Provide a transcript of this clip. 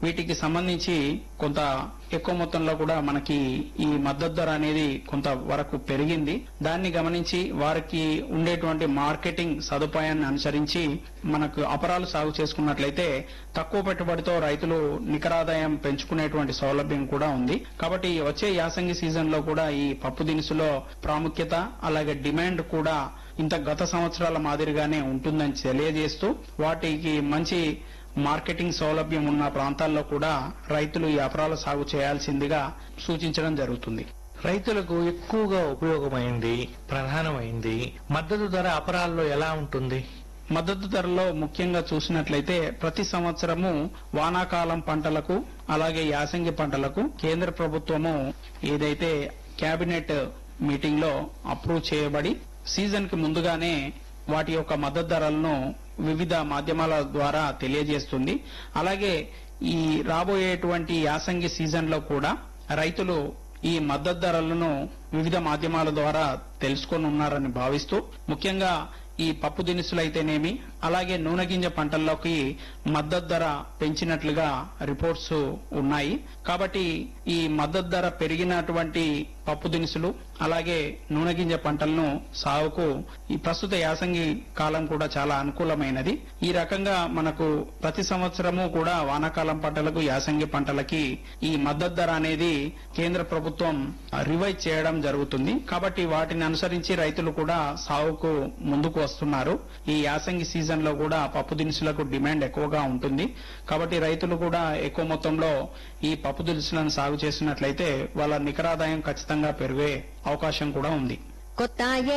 వీటికి సంబంధించి కొంత ఎక్కువ మొత్తంలో కూడా మనకి ఈ మద్దతు ధర అనేది కొంత వరకు పెరిగింది దాన్ని గమనించి వారికి ఉండేటువంటి మార్కెటింగ్ సదుపాయాన్ని అనుసరించి మనకు అపరాలు సాగు చేసుకున్నట్లయితే తక్కువ పెట్టుబడితో రైతులు నికరాదాయం పెంచుకునేటువంటి సౌలభ్యం కూడా ఉంది కాబట్టి వచ్చే యాసంగి సీజన్ లో కూడా ఈ పప్పు దినుసులో ప్రాముఖ్యత అలాగే డిమాండ్ కూడా ఇంత గత సంవత్సరాల మాదిరిగానే ఉంటుందని తెలియజేస్తూ వాటికి మంచి మార్కెటింగ్ సౌలభ్యం ఉన్న ప్రాంతాల్లో కూడా రైతులు ఈ అపరాల సాగు చేయాల్సిందిగా సూచించడం జరుగుతుంది రైతులకు ఎక్కువగా ఉపయోగమైంది ప్రధానమైంది మద్దతు ధర అపరాల్లో ఎలా ఉంటుంది మద్దతు ధరలో ముఖ్యంగా చూసినట్లయితే ప్రతి సంవత్సరము వానాకాలం పంటలకు అలాగే యాసంగి పంటలకు కేంద్ర ప్రభుత్వము ఏదైతే కేబినెట్ మీటింగ్ లో అప్రూవ్ చేయబడి సీజన్ కి ముందుగానే వాటి యొక్క మద్దతు ధరలను వివిధ మాధ్యమాల ద్వారా తెలియజేస్తుంది అలాగే ఈ రాబోయేటువంటి యాసంగి సీజన్ లో కూడా రైతులు ఈ మద్దతు ధరలను వివిధ మాధ్యమాల ద్వారా తెలుసుకొని ఉన్నారని భావిస్తూ ముఖ్యంగా ఈ పప్పు దినుసులైతేనేమి అలాగే నూనె గింజ పంటల్లోకి మద్దతు ధర పెంచినట్లుగా రిపోర్ట్స్ ఉన్నాయి కాబట్టి ఈ మద్దతు ధర పెరిగినటువంటి పప్పు దినుసులు అలాగే నూనె గింజ పంటలను సాగుకు ఈ ప్రస్తుత యాసంగి కాలం కూడా చాలా అనుకూలమైనది ఈ రకంగా మనకు ప్రతి సంవత్సరము కూడా వానాకాలం పంటలకు యాసంగి పంటలకి ఈ మద్దతు ధర అనేది కేంద్ర ప్రభుత్వం రివైజ్ చేయడం జరుగుతుంది కాబట్టి వాటిని అనుసరించి రైతులు కూడా సాగుకు ముందుకు వస్తున్నారు ఈ యాసంగి సీజన్ లో కూడా పప్పు దినుసులకు డిమాండ్ ఎక్కువగా ఉంటుంది కాబట్టి రైతులు కూడా ఎక్కువ మొత్తంలో ఈ పప్పు దినుసులను సాగు చేసినట్లయితే వాళ్ళ నికరాదాయం ఖచ్చితంగా పెరిగే అవకాశం కూడా ఉంది కొత్త